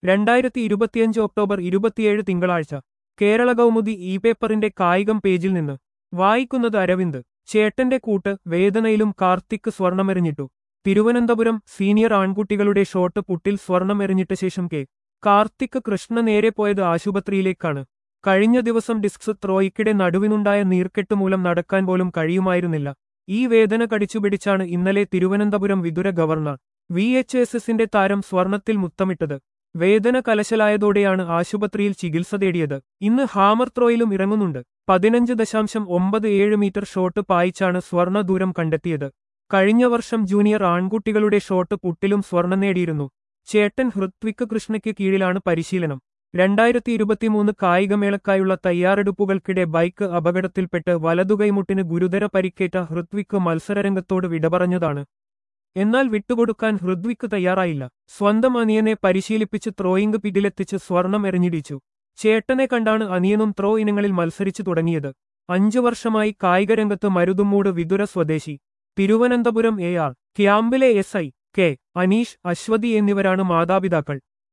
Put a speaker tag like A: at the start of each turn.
A: രണ്ടായിരത്തി ഇരുപത്തിയഞ്ച് ഒക്ടോബർ ഇരുപത്തിയേഴ് തിങ്കളാഴ്ച കേരള കൗമുദി ഇ പേപ്പറിന്റെ കായികം പേജിൽ നിന്ന് വായിക്കുന്നത് അരവിന്ദ് ചേട്ടന്റെ കൂട്ട് വേദനയിലും കാർത്തിക് സ്വർണമെറിഞ്ഞിട്ടു തിരുവനന്തപുരം സീനിയർ ആൺകുട്ടികളുടെ ഷോട്ട് പുട്ടിൽ സ്വർണം എറിഞ്ഞിട്ട ശേഷം കെ കാർത്തിക് കൃഷ്ണ നേരെ പോയത് ആശുപത്രിയിലേക്കാണ് കഴിഞ്ഞ ദിവസം ഡിസ്ക് ത്രോയ്ക്കിടെ നടുവിനുണ്ടായ നീർക്കെട്ട് മൂലം നടക്കാൻ പോലും കഴിയുമായിരുന്നില്ല ഈ വേദന കടിച്ചുപിടിച്ചാണ് ഇന്നലെ Thiruvananthapuram Vithura government V H S എസിന്റെ താരം സ്വർണത്തിൽ മുത്തമിട്ടത് വേദന കലശലായതോടെയാണ് ആശുപത്രിയിൽ ചികിത്സ തേടിയത് ഇന്ന് ഹാമർ ത്രോയിലും ഇറങ്ങുന്നുണ്ട് പതിനഞ്ച് ദശാംശം ഒമ്പത് ഏഴ് മീറ്റർ ഷോട്ട് പായിച്ചാണ് സ്വർണ ദൂരം കണ്ടെത്തിയത് കഴിഞ്ഞ വർഷം ജൂനിയർ ആൺകുട്ടികളുടെ ഷോട്ട് പുട്ടിലും സ്വർണം നേടിയിരുന്നു ചേട്ടൻ ഹൃത്വിക് കൃഷ്ണയ്ക്ക് കീഴിലാണ് പരിശീലനം രണ്ടായിരത്തി ഇരുപത്തിമൂന്ന് കായികമേളക്കായുള്ള തയ്യാറെടുപ്പുകൾക്കിടെ ബൈക്ക് അപകടത്തിൽപ്പെട്ട് വലതുകൈമുട്ടിന് ഗുരുതര പരിക്കേറ്റ ഹൃത്വിക് മത്സരരംഗത്തോട് വിട പറഞ്ഞതാണ് എന്നാൽ വിട്ടുകൊടുക്കാൻ ഹൃദ്വിക്ക് തയ്യാറായില്ല സ്വന്തം അനിയനെ പരിശീലിപ്പിച്ച് ത്രോയിങ് പിറ്റിലെത്തിച്ച് സ്വർണം എറിഞ്ഞിടിച്ചു ചേട്ടനെ കണ്ടാണ് അനിയനും ത്രോ ഇനങ്ങളിൽ മത്സരിച്ചു തുടങ്ങിയത് അഞ്ചു വർഷമായി കായികരംഗത്ത് മരുതുമൂട് വിതുര സ്വദേശി തിരുവനന്തപുരം എ ആർ ക്യാമ്പിലെ S I K Aneesh Aswathy എന്നിവരാണ് മാതാപിതാക്കൾ